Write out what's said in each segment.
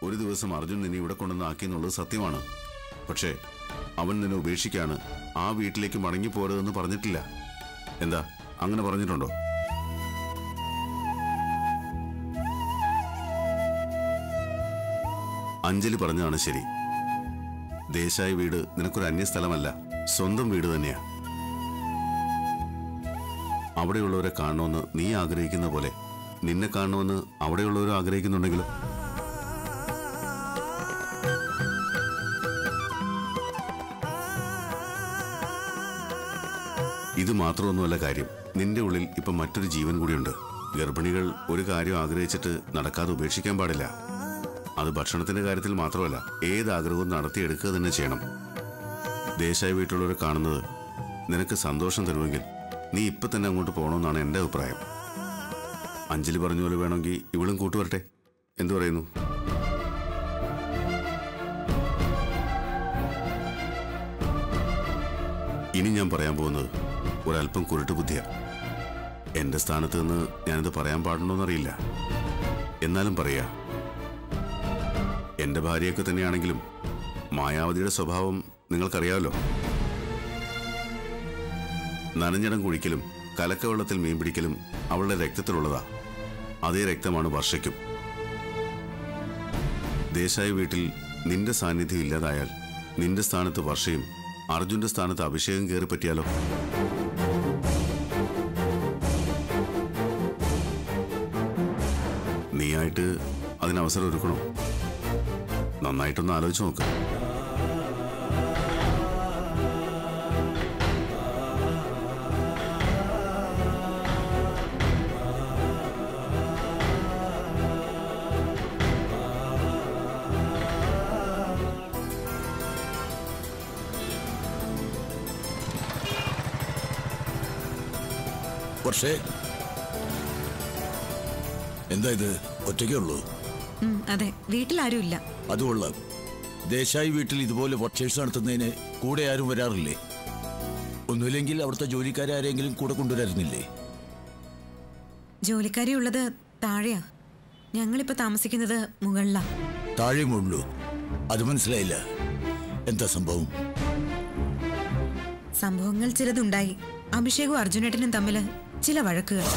ഒരു ദിവസം അർജുൻ നിന്നെ ഇവിടെ കൊണ്ടുവന്ന് ആക്കിയെന്നുള്ളത് സത്യമാണ് പക്ഷേ അവൻ നിന്നെ ഉപേക്ഷിക്കാണ് ആ വീട്ടിലേക്ക് മടങ്ങി പോരുതെന്ന് പറഞ്ഞിട്ടില്ല എന്താ അങ്ങനെ പറഞ്ഞിട്ടുണ്ടോ അഞ്ജലി പറഞ്ഞതാണ് ശരി ദേശായി വീട് നിനക്കൊരു അന്യസ്ഥലമല്ല സ്വന്തം വീട് തന്നെയാ അവിടെയുള്ളവരെ കാണണമെന്ന് നീ ആഗ്രഹിക്കുന്ന പോലെ നിന്നെ കാണണമെന്ന് അവിടെയുള്ളവരും ആഗ്രഹിക്കുന്നുണ്ടെങ്കിലും ഇത് മാത്രമൊന്നുമല്ല കാര്യം നിന്റെ ഉള്ളിൽ ഇപ്പൊ മറ്റൊരു ജീവൻ കൂടിയുണ്ട് ഗർഭിണികൾ ഒരു കാര്യം ആഗ്രഹിച്ചിട്ട് നടക്കാതെ ഉപേക്ഷിക്കാൻ പാടില്ല അത് ഭക്ഷണത്തിന്റെ കാര്യത്തിൽ മാത്രമല്ല ഏത് ആഗ്രഹവും നടത്തിയെടുക്കുക തന്നെ ചെയ്യണം ദേശായ വീട്ടിലുള്ളവരെ കാണുന്നത് നിനക്ക് സന്തോഷം തരുമെങ്കിൽ നീ ഇപ്പൊ തന്നെ അങ്ങോട്ട് പോകണമെന്നാണ് എൻ്റെ അഭിപ്രായം അഞ്ജലി പറഞ്ഞ പോലെ വേണമെങ്കിൽ ഇവളും കൂട്ടുവരട്ടെ എന്തു പറയുന്നു ഇനി ഞാൻ പറയാൻ പോകുന്നത് ഒരല്പം കുരുട്ട് ബുദ്ധിയാ എന്റെ സ്ഥാനത്ത് നിന്ന് ഞാനിത് പറയാൻ പാടുണ്ടോന്നറിയില്ല എന്നാലും പറയാ എന്റെ ഭാര്യയൊക്കെ തന്നെയാണെങ്കിലും മായാവതിയുടെ സ്വഭാവം നിങ്ങൾക്കറിയാമല്ലോ നനഞ്ഞിടം കുഴിക്കലും കലക്കവെള്ളത്തിൽ മീൻ പിടിക്കലും അവളുടെ രക്തത്തിലുള്ളതാ അതേ രക്തമാണ് വർഷയ്ക്കും ദേശായി വീട്ടിൽ നിന്റെ സാന്നിധ്യം ഇല്ലാതായാൽ നിന്റെ സ്ഥാനത്ത് വർഷയും അർജുന്റെ സ്ഥാനത്ത് അഭിഷേകം കയറി പറ്റിയാലോ നീയായിട്ട് അതിന് അവസരം ഒരുക്കണോ നന്നായിട്ടൊന്ന് ആലോചിച്ച് നോക്ക് പക്ഷേ എന്താ ഇത് ഒറ്റയ്ക്കേ ഉള്ളൂ ഉം, അതെ വീട്ടിലാരും ഇല്ല അതുകൊള്ള ദേശായി വീട്ടിൽ ഇതുപോലെ വർക്കേഴ്സ് നടത്തുന്നതിന് കൂടെ ആരും വരാറില്ലേ ഒന്നുമില്ലെങ്കിൽ അവിടുത്തെ ജോലിക്കാരെ ആരെങ്കിലും കൂടെ കൊണ്ടുവരായിരുന്നില്ലേ ജോലിക്കാരി ഉള്ളത് താഴെയാ ഞങ്ങളിപ്പോ താമസിക്കുന്നത് മുകളിലാ താഴെയുമുള്ളൂ അത് മനസ്സിലായില്ല എന്താ സംഭവം സംഭവങ്ങൾ ചിലതുണ്ടായി അഭിഷേകും അർജുനേട്ടനും തമ്മിൽ ചില വഴക്കുകൾ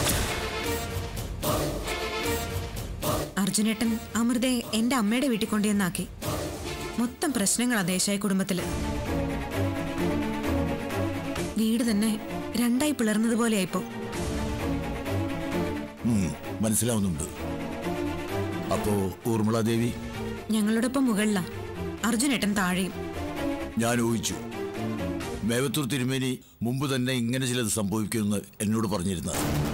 അർജുനേട്ടൻ അമൃതയെ എന്റെ അമ്മയുടെ വീട്ടിൽ കൊണ്ടുവന്നാക്കി മൊത്തം പ്രശ്നങ്ങളാ ദേശായി കുടുംബത്തില് വീട് തന്നെ രണ്ടായി പിളർന്നതുപോലെയായിപ്പോ ഉം, മനസ്സിലാവുന്നുണ്ട് അപ്പോ ഊർമിളാദേവി ഞങ്ങളോടൊപ്പം മുകളിലാ അർജുനേട്ടൻ താഴെയും ഞാൻ ഊഹിച്ചു മേവത്തൂർ തിരുമേനി മുമ്പ് തന്നെ ഇങ്ങനെ ചിലത് സംഭവിക്കുമെന്ന് എന്നോട് പറഞ്ഞിരുന്ന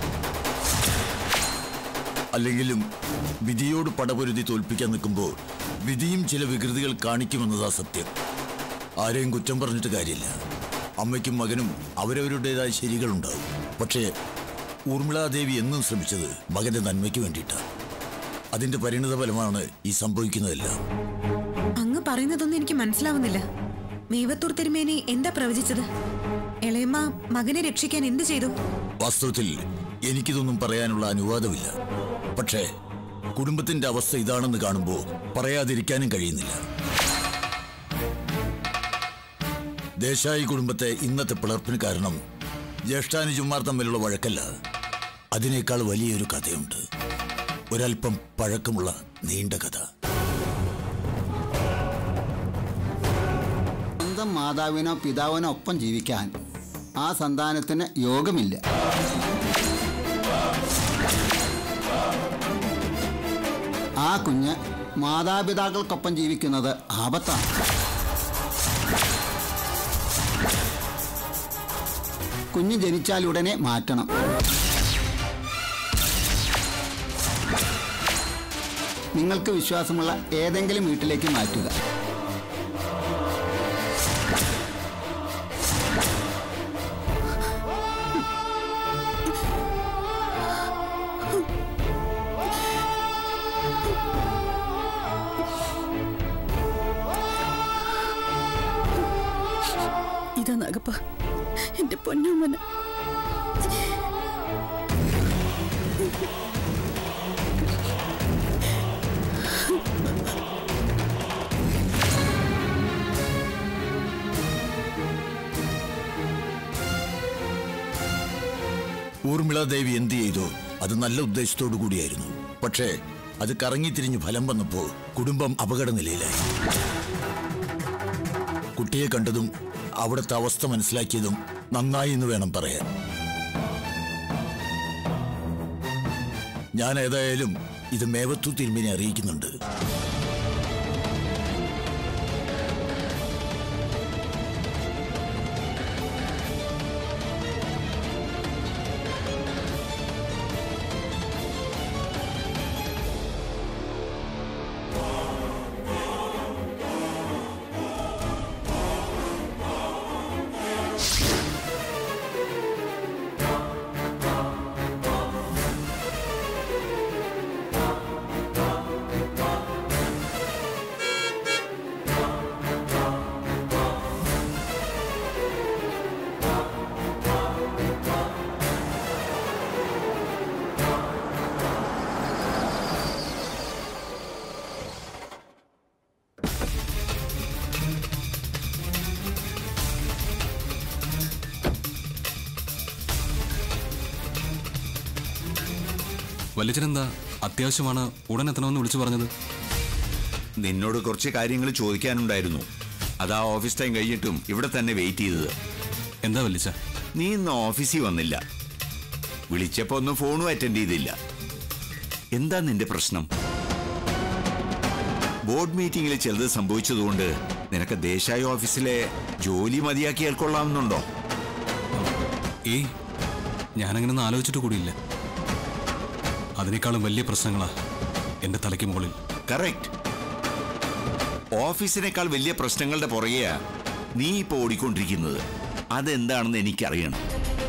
അല്ലെങ്കിലും വിധിയോട് പടപൊരുതി തോൽപ്പിക്കാൻ നിൽക്കുമ്പോൾ വിധിയും ചില വികൃതികൾ കാണിക്കുമെന്നതാ സത്യം ആരെയും കുറ്റം പറഞ്ഞിട്ട് കാര്യമില്ല അമ്മയ്ക്കും മകനും അവരവരുടേതായ ശരികളുണ്ടാവും പക്ഷേ ഊർമിളാദേവി എന്നും ശ്രമിച്ചത് മകന്റെ നന്മയ്ക്ക് വേണ്ടിയിട്ടാണ് അതിന്റെ പരിണിത ഫലമാണ് ഈ സംഭവിക്കുന്നതെല്ലാം അങ്ങ് പറയുന്നതൊന്നും എനിക്ക് മനസ്സിലാവുന്നില്ല മേവത്തൂർ തിരുമേനി എന്താ പ്രവചിച്ചത് ഇളയമ്മ മകനെ രക്ഷിക്കാൻ എന്ത് ചെയ്തു വാസ്തവത്തിൽ എനിക്കിതൊന്നും പറയാനുള്ള അനുവാദമില്ല പക്ഷേ കുടുംബത്തിന്റെ അവസ്ഥ ഇതാണെന്ന് കാണുമ്പോൾ പറയാതിരിക്കാനും കഴിയുന്നില്ല ദേശായി കുടുംബത്തെ ഇന്നത്തെ പിളർപ്പിന് കാരണം ജ്യേഷ്ഠാനുജന്മാർ തമ്മിലുള്ള വഴക്കല്ല അതിനേക്കാൾ വലിയൊരു കഥയുണ്ട് ഒരല്പം പഴക്കമുള്ള നീണ്ട കഥ സ്വന്തം മാതാവിനോ പിതാവിനോ ഒപ്പം ജീവിക്കാൻ ആ സന്താനത്തിന് യോഗമില്ല ആ കുഞ്ഞ് മാതാപിതാക്കൾക്കൊപ്പം ജീവിക്കുന്നത് ആപത്താണ് കുഞ്ഞ് ജനിച്ചാൽ ഉടനെ മാറ്റണം നിങ്ങൾക്ക് വിശ്വാസമുള്ള ഏതെങ്കിലും വീട്ടിലേക്ക് മാറ്റുക ഇതാ നാഗപ്പ എന്റെ പൊന്നമ്മന ഊർമിള ദേവി എന്ത് ചെയ്തു അത് നല്ല ഉദ്ദേശത്തോടു കൂടിയായിരുന്നു പക്ഷേ അത് കറങ്ങിത്തിരിഞ്ഞ് ഫലം വന്നപ്പോ കുടുംബം അപകടനിലയിലായി കുട്ടിയെ കണ്ടതും അവിടുത്തെ അവസ്ഥ മനസ്സിലാക്കിയതും നന്നായി എന്ന് വേണം പറയാൻ ഞാൻ ഏതായാലും ഇത് മേവത്തു തിരുമ്പിനെ അറിയിക്കുന്നുണ്ട് വല്യച്ചനെന്താ അത്യാവശ്യമാണ് ഉടൻ എത്തണമെന്ന് വിളിച്ചു പറഞ്ഞത് നിന്നോട് കുറച്ച് കാര്യങ്ങൾ ചോദിക്കാനുണ്ടായിരുന്നു അതാ ഓഫീസ് ടൈം കഴിഞ്ഞിട്ടും ഇവിടെ തന്നെ വെയിറ്റ് ചെയ്തത് എന്താ വല്യച്ച നീ ഇന്ന് ഓഫീസിൽ വന്നില്ല വിളിച്ചപ്പോ ഒന്നും ഫോണും അറ്റൻഡ് ചെയ്തില്ല എന്താ നിന്റെ പ്രശ്നം ബോർഡ് മീറ്റിംഗിൽ ചിലത് സംഭവിച്ചതുകൊണ്ട് നിനക്ക് ദേശായി ഓഫീസിലെ ജോലി മതിയാക്കിയാൽ കൊള്ളാമെന്നുണ്ടോ ഏയ് ഞാനങ്ങനൊന്നും ആലോചിച്ചിട്ട് കൂടിയില്ല അതിനേക്കാളും വലിയ പ്രശ്നങ്ങളാ എന്റെ തലയ്ക്ക് മുകളിൽ കറക്റ്റ് ഓഫീസിനേക്കാൾ വലിയ പ്രശ്നങ്ങളുടെ പുറകെയാ നീ ഇപ്പോൾ ഓടിക്കൊണ്ടിരിക്കുന്നത് അതെന്താണെന്ന് എനിക്കറിയണം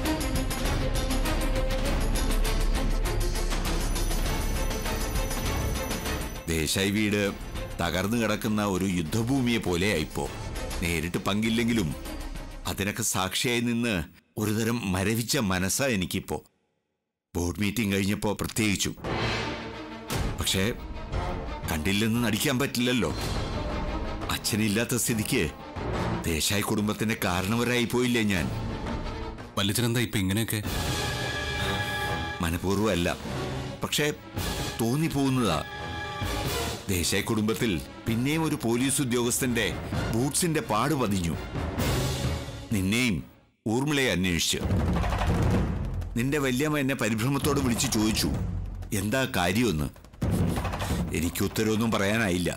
ദേശായി വീട് തകർന്നു കിടക്കുന്ന ഒരു യുദ്ധഭൂമിയെ പോലെയായിപ്പോ നേരിട്ട് പങ്കില്ലെങ്കിലും അതിനൊക്കെ സാക്ഷിയായി നിന്ന് ഒരുതരം മരവിച്ച മനസ്സാ എനിക്കിപ്പോ ബോർഡ് മീറ്റിംഗ് കഴിഞ്ഞപ്പോ പ്രത്യേകിച്ചും പക്ഷേ കണ്ടില്ലെന്ന് നടിക്കാൻ പറ്റില്ലല്ലോ അച്ഛനില്ലാത്ത സ്ഥിതിക്ക് ദേശായി കുടുംബത്തിന്റെ കാരണവരായി പോയില്ലേ ഞാൻ വല്യച്ചനെന്താ ഇപ്പൊ ഇങ്ങനെയൊക്കെ മനഃപൂർവ്വം അല്ല പക്ഷേ തോന്നിപ്പോകുന്നതാ ദേശായി കുടുംബത്തിൽ പിന്നെയും ഒരു പോലീസ് ഉദ്യോഗസ്ഥന്റെ ബൂട്ട്സിന്റെ പാട് പതിഞ്ഞു നിന്നെയും ഊർമിളയെ അന്വേഷിച്ച് നിന്റെ വല്യമ്മ എന്നെ പരിഭ്രമത്തോട് വിളിച്ച് ചോദിച്ചു എന്താ കാര്യമെന്ന് എനിക്ക് ഉത്തരവൊന്നും പറയാനായില്ല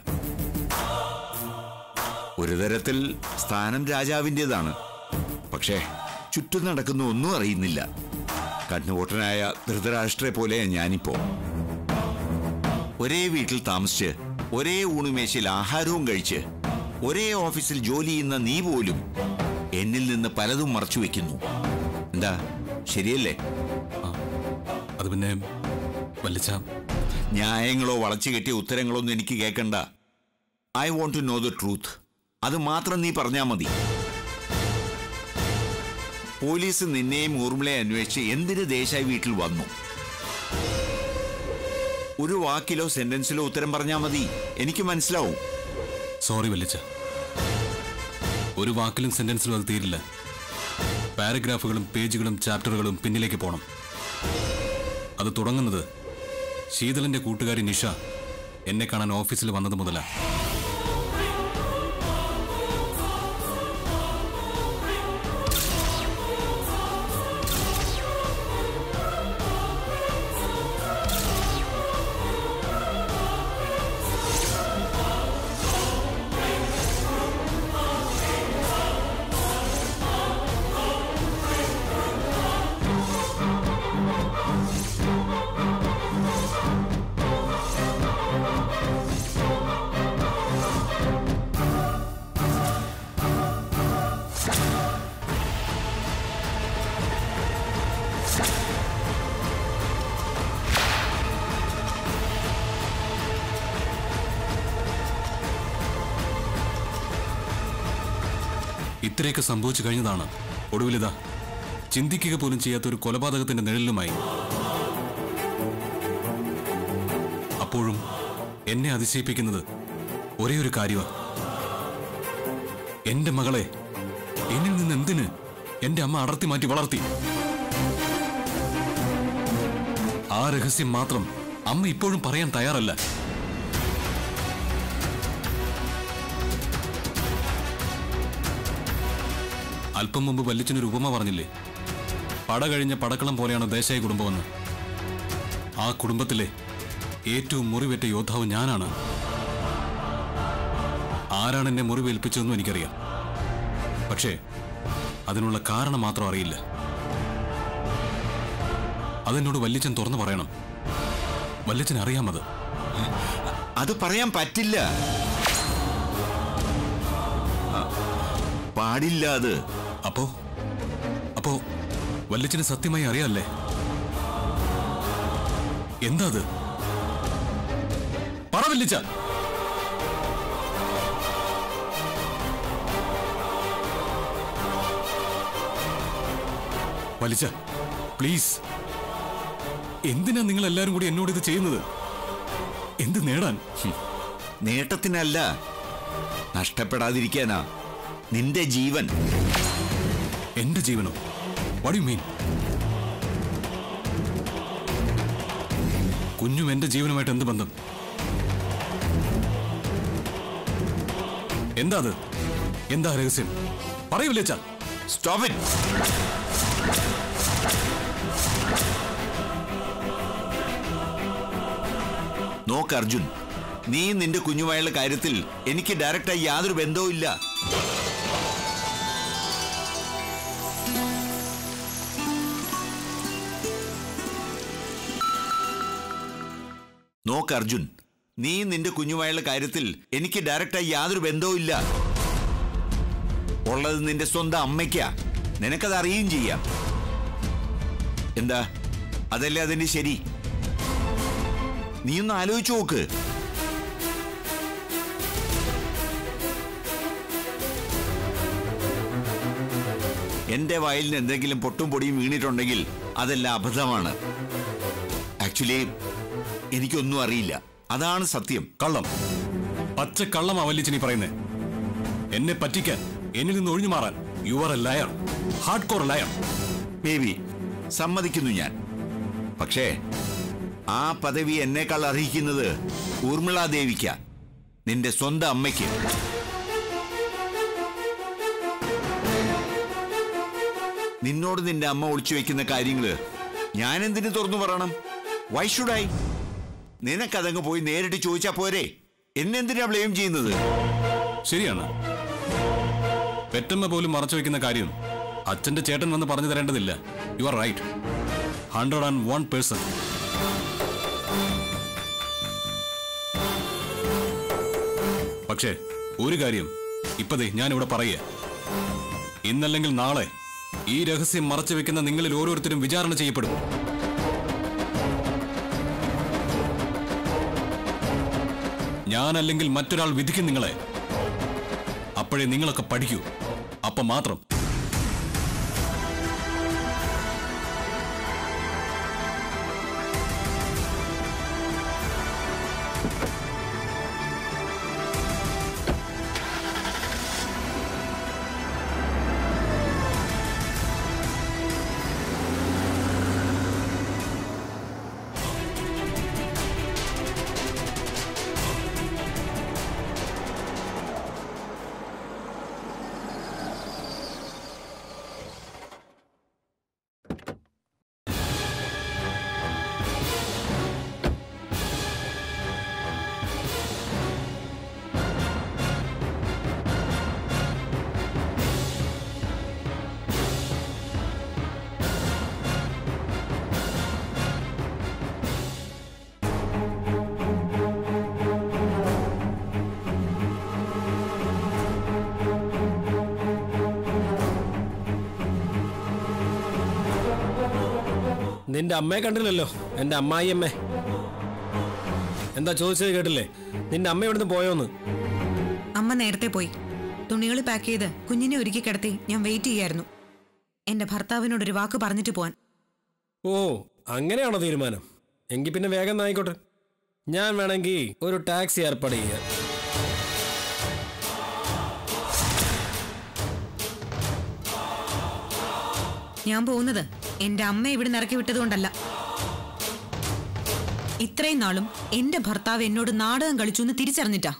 ഒരു തരത്തിൽ സ്ഥാനം രാജാവിൻ്റെതാണ് പക്ഷേ ചുറ്റും നടക്കുന്ന ഒന്നും അറിയുന്നില്ല കണ്ണുപൊട്ടനായ ധൃതരാഷ്ട്രയെ പോലെയാ ഞാനിപ്പോ ഒരേ വീട്ടിൽ താമസിച്ച് ഒരേ ഊണുമേശയിൽ ആഹാരവും കഴിച്ച് ഒരേ ഓഫീസിൽ ജോലി ചെയ്യുന്ന നീ പോലും എന്നിൽ നിന്ന് പലതും മറച്ചു വെക്കുന്നു എന്താ ശരിയല്ലേ അത് പിന്നെ വല്യച്ച ന്യായങ്ങളോ വളച്ചു കെട്ടിയ ഉത്തരങ്ങളോ ഒന്നും എനിക്ക് കേൾക്കണ്ട I want to know the truth അത് മാത്രം നീ പറഞ്ഞാൽ മതി പോലീസ് നിന്നെയും ഊർമിളയെ അന്വേഷിച്ച് എന്തിന് ദേശായി വീട്ടിൽ വന്നു ഒരു വാക്കിലോ സെന്റൻസിലോ ഉത്തരം പറഞ്ഞാൽ മതി എനിക്ക് മനസ്സിലാവും സോറി വല്യച്ച ഒരു വാക്കിലും സെന്റൻസിലും അത് തീരില്ല പാരഗ്രാഫുകളും പേജുകളും ചാപ്റ്ററുകളും പിന്നിലേക്ക് പോണം അത് തുടങ്ങുന്നത് ശീതളന്റെ കൂട്ടുകാരി നിഷ എന്നെ കാണാൻ ഓഫീസിൽ വന്നത് മുതലാ ഇത്രയൊക്കെ സംഭവിച്ചു കഴിഞ്ഞതാണ് ഒടുവിലിതാ ചിന്തിക്കുക പോലും ചെയ്യാത്ത ഒരു കൊലപാതകത്തിന്റെ നിഴലിലുമായി അപ്പോഴും എന്നെ അതിശയിപ്പിക്കുന്നത് ഒരേ ഒരു കാര്യമാണ് എന്റെ മകളെ എന്നിൽ നിന്ന് എന്തിന് എന്റെ അമ്മ അടർത്തി മാറ്റി വളർത്തി ആ രഹസ്യം മാത്രം അമ്മ ഇപ്പോഴും പറയാൻ തയ്യാറല്ല അല്പം മുമ്പ് വല്യച്ഛനൊരു ഉപമ പറഞ്ഞില്ലേ പട കഴിഞ്ഞ പടക്കളം പോലെയാണ് ദേശായി കുടുംബമെന്ന് ആ കുടുംബത്തിലെ ഏറ്റവും മുറിവേറ്റ യോദ്ധാവ് ഞാനാണ് ആരാണ് എന്നെ മുറിവേൽപ്പിച്ചതെന്നും എനിക്കറിയാം പക്ഷേ അതിനുള്ള കാരണം മാത്രം അറിയില്ല അതെന്നോട് വല്യച്ഛൻ തുറന്നു പറയണം വല്യച്ഛൻ അറിയാമത് അത് പറയാൻ പറ്റില്ല ആ, പാടില്ല അത് അപ്പോ അപ്പോ വല്യച്ഛന് സത്യമായി അറിയാല്ലേ എന്താ അത് പറ വല്യച്ഛ വലിച്ച പ്ലീസ് എന്തിനാ നിങ്ങൾ എല്ലാരും കൂടി എന്നോട് ഇത് ചെയ്യുന്നത് എന്ത് നേടാൻ നേട്ടത്തിനല്ല നഷ്ടപ്പെടാതിരിക്കാനാ നിന്റെ ജീവൻ എന്റെ ജീവനോ വാട്ട് യു മീൻ കുഞ്ഞും എന്റെ ജീവനുമായിട്ട് എന്ത് ബന്ധം എന്താ അത് എന്താ രഹസ്യം പറയൂലേ ചാ സ്റ്റോപ്പ് ഇറ്റ് നോക്ക് അർജുൻ നീ നിന്റെ കുഞ്ഞുമായുള്ള കാര്യത്തിൽ എനിക്ക് ഡയറക്റ്റായി യാതൊരു ബന്ധവും ഇല്ല നോക്ക് അർജുൻ നീ നിന്റെ കുഞ്ഞുമായുള്ള കാര്യത്തിൽ എനിക്ക് ഡയറക്റ്റായി യാതൊരു ബന്ധവും ഇല്ല ഉള്ളത് നിന്റെ സ്വന്തം അമ്മയ്ക്കാ നിനക്കത് അറിയുകയും ചെയ്യാം എന്താ അതല്ലേ അതിന്റെ ശരി നീ ഒന്ന് ആലോചിച്ചു നോക്ക് എന്റെ വായിൽ എന്തെങ്കിലും പൊട്ടും പൊടിയും വീണിട്ടുണ്ടെങ്കിൽ അതെല്ലാം അബദ്ധമാണ് ആക്ച്വലി എനിക്കൊന്നും അറിയില്ല അതാണ് സത്യം കള്ളം പച്ച കള്ളമാ വല്യച്ഛനീ പറയുന്നേ എന്നെ പറ്റിക്കാൻ എന്നിൽ നിന്ന് ഒഴിഞ്ഞു മാറാൻ you are a liar hard core liar maybe സമ്മതിക്കുന്നു ഞാൻ പക്ഷേ ആ പദവി എന്നേക്കാൾ അർഹിക്കുന്നത് ഊർമിള ദേവിക്ക നിന്റെ സ്വന്തം അമ്മയ്ക്ക് നിന്നോട് നിന്റെ അമ്മ ഒളിച്ചു വെക്കുന്ന കാര്യങ്ങള് ഞാൻ എന്തിനു തുറന്നു പറയണം വൈ ഷുഡ് ഐ നിനക്കതങ്ങ് പോയി നേരിട്ട് ചോദിച്ചാ പോരെ എന്നെന്തിനാ ബ്ലെയിം ചെയ്യുന്നത് ശരിയാണ് പെറ്റമ്മ പോലും മറച്ചു വെക്കുന്ന കാര്യം അച്ഛന്റെ ചേട്ടൻ വന്ന് പറഞ്ഞു തരേണ്ടതില്ല you are right hundred and one person പക്ഷേ ഒരു കാര്യം ഇപ്പതേ ഞാനിവിടെ പറയുക ഇന്നല്ലെങ്കിൽ നാളെ ഈ രഹസ്യം മറച്ചു വെക്കുന്ന നിങ്ങളിൽ ഓരോരുത്തരും വിചാരണ ചെയ്യപ്പെടും ഞാനല്ലെങ്കിൽ മറ്റൊരാൾ വിധിക്കും നിങ്ങളെ അപ്പോഴേ നിങ്ങളൊക്കെ പഠിക്കൂ അപ്പം മാത്രം നിന്റെ അമ്മയെ കണ്ടില്ലല്ലോ എന്റെ അമ്മായിയമ്മേ എന്താ ചോദിച്ചത് കേട്ടില്ലേ നിന്റെ അമ്മ ഇവിടുന്ന് പോയോന്ന് അമ്മ നേരത്തെ പോയി തുണികൾ പാക്ക് ചെയ്ത് കുഞ്ഞിനെ ഒരുക്കി കിടത്തി ഞാൻ വെയിറ്റ് ചെയ്യായിരുന്നു എന്റെ ഭർത്താവിനോട് ഒരു വാക്ക് പറഞ്ഞിട്ട് പോവാൻ ഓ അങ്ങനെയാണോ തീരുമാനം എങ്കിൽ പിന്നെ വേഗം ഒന്ന് ആയിക്കോട്ടെ ഞാൻ വേണമെങ്കിൽ ഒരു ടാക്സി ഏർപ്പാട് ചെയ്യാം ഞാൻ പോകുന്നത് എന്റെ അമ്മ ഇവിടെ ഇറക്കി വിട്ടതുകൊണ്ടല്ല ഇത്രയും നാളും എന്റെ ഭർത്താവ് എന്നോട് നാടകം കളിച്ചു എന്ന് തിരിച്ചറിഞ്ഞിട്ടാ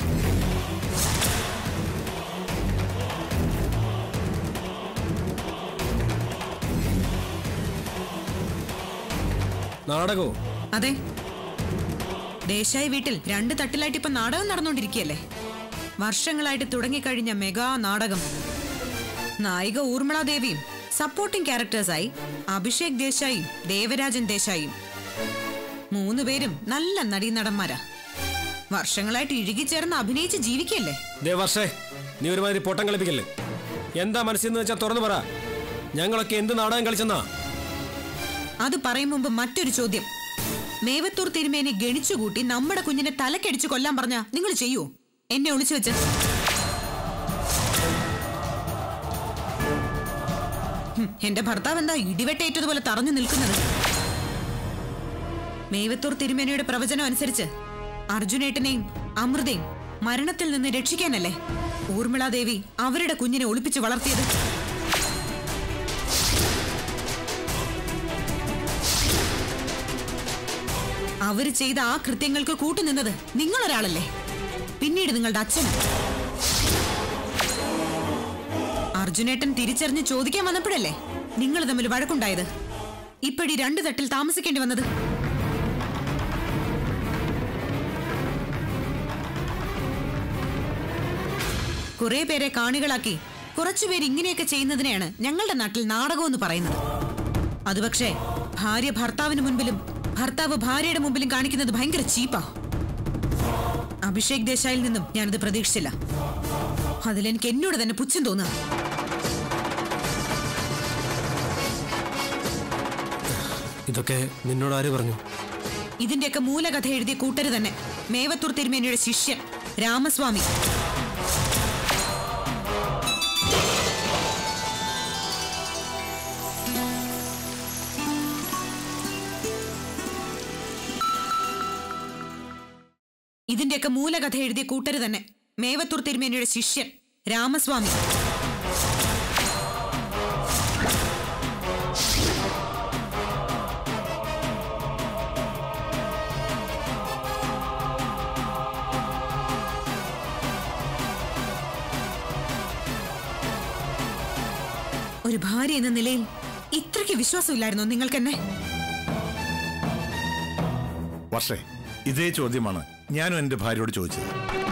നാടകോ അതെ ദേശായി വീട്ടിൽ രണ്ട് തട്ടിലായിട്ട് ഇപ്പൊ നാടകം നടന്നുകൊണ്ടിരിക്കുകയല്ലേ വർഷങ്ങളായിട്ട് തുടങ്ങിക്കഴിഞ്ഞ മെഗാ നാടകം നായിക ഊർമിള ദേവിയും സപ്പോർട്ടിംഗ് ക്യാരക്ടേഴ്സായി അഭിഷേക് ദേശായിയും ദേവരാജൻ ദേശായിയും മൂന്നുപേരും നല്ല നടീനടന്മാരാ വർഷങ്ങളായിട്ട് ഇഴുകിച്ചേർന്ന് അഭിനയിച്ച് ജീവിക്കല്ലേ ദേ വർഷേ നീ ഒരുമാതിരി പൊട്ടം കളിപ്പിക്കല്ലേ എന്താ മനസ്സിന്ന് വെച്ചാൽ തുറന്നു പറ ഞങ്ങളൊക്കെ എന്ത് നാടകം കളിച്ചെന്നാ അത് പറയും മുമ്പ് മറ്റൊരു ചോദ്യം മേവത്തൂർ തിരുമേനെ ഗണിച്ചുകൂട്ടി നമ്മുടെ കുഞ്ഞിനെ തലക്കടിച്ചു കൊല്ലാൻ പറഞ്ഞ നിങ്ങൾ ചെയ്യൂ എന്നെ ഒളിച്ചു വെച്ച് ഹും, എന്റെ ഭർത്താവ് എന്താ ഇടിവെട്ടേറ്റതുപോലെ തറഞ്ഞു നിൽക്കുന്നത് മേവത്തൂർ തിരുമേനയുടെ പ്രവചനം അനുസരിച്ച് അർജുനേട്ടനെയും അമൃതയും മരണത്തിൽ നിന്ന് രക്ഷിക്കാനല്ലേ ഊർമിളാദേവി അവരുടെ കുഞ്ഞിനെ ഒളിപ്പിച്ച് വളർത്തിയത് അവര് ചെയ്ത ആ കൃത്യങ്ങൾക്ക് കൂട്ടുനിന്നത് നിങ്ങളൊരാളല്ലേ പിന്നീട് നിങ്ങളുടെ അച്ഛനും അർജുനേട്ടൻ തിരിച്ചറിഞ്ഞ് ചോദിക്കാൻ വന്നപ്പോഴല്ലേ നിങ്ങൾ തമ്മിൽ വഴക്കുണ്ടായത് ഇപ്പഴി രണ്ടു തട്ടിൽ താമസിക്കേണ്ടി വന്നത് കുറെ പേരെ കാണികളാക്കി കുറച്ചുപേര് ഇങ്ങനെയൊക്കെ ചെയ്യുന്നതിനെയാണ് ഞങ്ങളുടെ നാട്ടിൽ നാടകം എന്ന് പറയുന്നത് അത് പക്ഷേ ഭാര്യ ഭർത്താവിന് മുൻപിലും ഭർത്താവ് ഭാര്യയുടെ മുമ്പിലും കാണിക്കുന്നത് ഭയങ്കര ചീപ്പാ അഭിഷേക് ദേശായിൽ നിന്നും ഞാനത് പ്രതീക്ഷിച്ചില്ല അതിലെനിക്ക് എന്നോട് തന്നെ പുച്ഛം തോന്നുക ഇതൊക്കെ നിന്നോട് ആര് പറഞ്ഞു ഇതിന്റെയൊക്കെ മൂലകഥ എഴുതിയ കൂട്ടര് തന്നെ മേവത്തൂർ തിരുമേനിയുടെ ശിഷ്യൻ രാമസ്വാമി ഇതിന്റെയൊക്കെ മൂലകഥ എഴുതിയ കൂട്ടര് തന്നെ മേവത്തൂർ തിരുമേനിയുടെ ശിഷ്യൻ രാമസ്വാമി ഒരു ഭാര്യ എന്ന നിലയിൽ ഇത്രയ്ക്ക് വിശ്വാസമില്ലായിരുന്നോ നിങ്ങൾക്കെന്നെ വർഷേ ഇതേ ചോദ്യമാണ് ഞാനും എൻ്റെ ഭാര്യയോട് ചോദിച്ചത്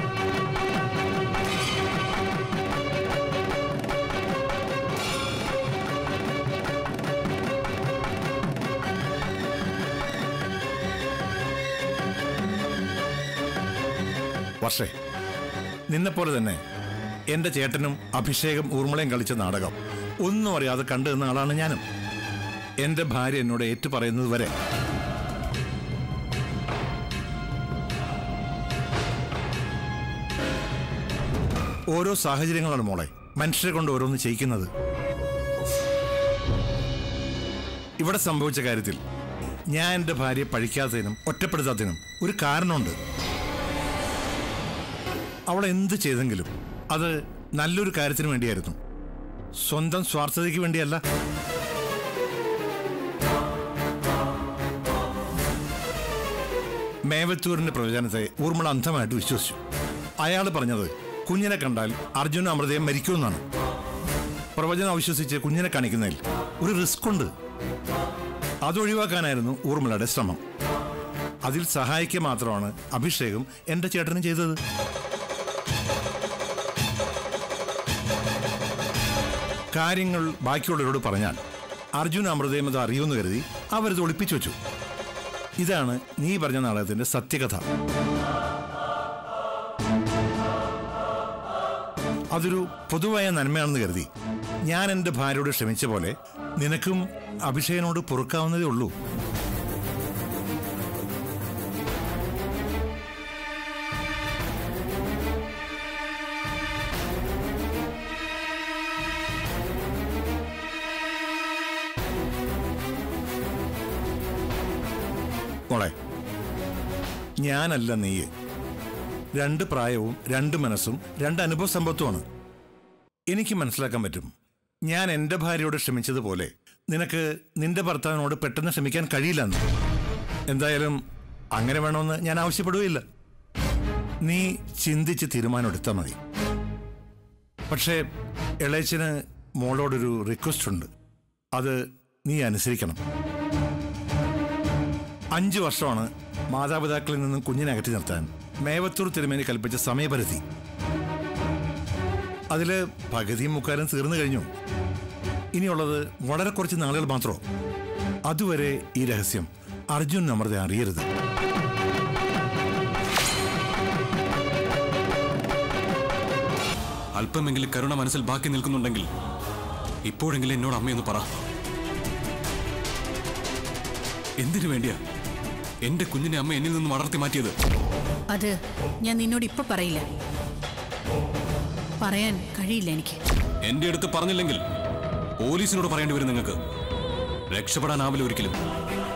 വർഷേ നിന്നെപ്പോലെ തന്നെ എൻ്റെ ചേട്ടനും അഭിഷേകം ഊർമിളയും കളിച്ച നാടകം ഒന്നും അറിയാതെ കണ്ടു നിന്ന ആളാണ് ഞാനും എൻ്റെ ഭാര്യ എന്നോട് ഏറ്റു പറയുന്നത് വരെ ഓരോ സാഹചര്യങ്ങളാണ് മോളെ മനുഷ്യരെ കൊണ്ട് ഓരോന്ന് ചെയ്യിക്കുന്നത് ഇവിടെ സംഭവിച്ച കാര്യത്തിൽ ഞാൻ എൻ്റെ ഭാര്യയെ പഴിക്കാത്തതിനും ഒറ്റപ്പെടുത്താത്തതിനും ഒരു കാരണമുണ്ട് അവൾ എന്ത് ചെയ്തെങ്കിലും അത് നല്ലൊരു കാര്യത്തിന് വേണ്ടിയായിരുന്നു സ്വന്തം സ്വാർത്ഥതയ്ക്ക് വേണ്ടിയല്ല മേവത്തൂരിന്റെ പ്രവചനത്തെ ഊർമിള അന്ധമായിട്ട് വിശ്വസിച്ചു അയാൾ പറഞ്ഞത് കുഞ്ഞിനെ കണ്ടാൽ അർജുന അമൃതയും മരിക്കുമെന്നാണ് പ്രവചനം അവിശ്വസിച്ച് കുഞ്ഞിനെ കാണിക്കുന്നതിൽ ഒരു റിസ്ക് ഉണ്ട് അതൊഴിവാക്കാനായിരുന്നു ഊർമിളയുടെ ശ്രമം അതിൽ സഹായിക്കുക മാത്രമാണ് അഭിഷേകം എന്റെ ചേട്ടനും ചെയ്തത് കാര്യങ്ങൾ ബാക്കിയുള്ളവരോട് പറഞ്ഞാൽ അർജുൻ അമൃതയും അത് അറിയുമെന്ന് കരുതി അവരത് ഒളിപ്പിച്ചു വെച്ചു ഇതാണ് നീ പറഞ്ഞ നാടകത്തിന്റെ സത്യകഥ അതൊരു പൊതുവായ നന്മയാണെന്ന് കരുതി ഞാൻ എൻ്റെ ഭാര്യയോട് ക്ഷമിച്ച പോലെ നിനക്കും അഭിഷേകനോട് പൊറുക്കാവുന്നതേ ഉള്ളൂ മോളെ ഞാനല്ല നീയെ രണ്ട് പ്രായവും രണ്ട് മനസ്സും രണ്ട് അനുഭവ സമ്പത്തുമാണ് എനിക്ക് മനസ്സിലാക്കാൻ പറ്റും ഞാൻ എൻ്റെ ഭാര്യയോട് ക്ഷമിച്ചതുപോലെ നിനക്ക് നിന്റെ ഭർത്താവിനോട് പെട്ടെന്ന് ക്ഷമിക്കാൻ കഴിയില്ലെന്ന് എന്തായാലും അങ്ങനെ വേണമെന്ന് ഞാൻ ആവശ്യപ്പെടുകയില്ല നീ ചിന്തിച്ച് തീരുമാനമെടുത്താൽ മതി പക്ഷേ ഇളയച്ചന് മോളോടൊരു റിക്വസ്റ്റ് ഉണ്ട് അത് നീ അനുസരിക്കണം അഞ്ചു വർഷമാണ് മാതാപിതാക്കളിൽ നിന്നും കുഞ്ഞിനെ അകറ്റി നിർത്താൻ മേവത്തൂർ തിരുമേനി കൽപ്പിച്ച സമയപരിധി അതിൽ പകുതിയും മുക്കാലും തീർന്നു കഴിഞ്ഞു ഇനിയുള്ളത് വളരെ കുറച്ച് നാളുകൾ മാത്രമോ അതുവരെ ഈ രഹസ്യം അർജുൻ അമൃത അറിയരുത് അല്പമെങ്കിലും കരുണ മനസ്സിൽ ബാക്കി നിൽക്കുന്നുണ്ടെങ്കിൽ ഇപ്പോഴെങ്കിലും എന്നോട് അമ്മയൊന്ന് പറ എന്തിനു വേണ്ടിയാ എന്റെ കുഞ്ഞിനെ അമ്മ എന്നിൽ നിന്ന് വളർത്തി മാറ്റിയത് അത് ഞാൻ നിന്നോട് ഇപ്പൊ പറയില്ല പറയാൻ കഴിയില്ല എനിക്ക് എന്റെ അടുത്ത് പറഞ്ഞില്ലെങ്കിൽ പോലീസിനോട് പറയേണ്ടി വരും നിങ്ങൾക്ക് രക്ഷപ്പെടാനാവില്ല ഒരിക്കലും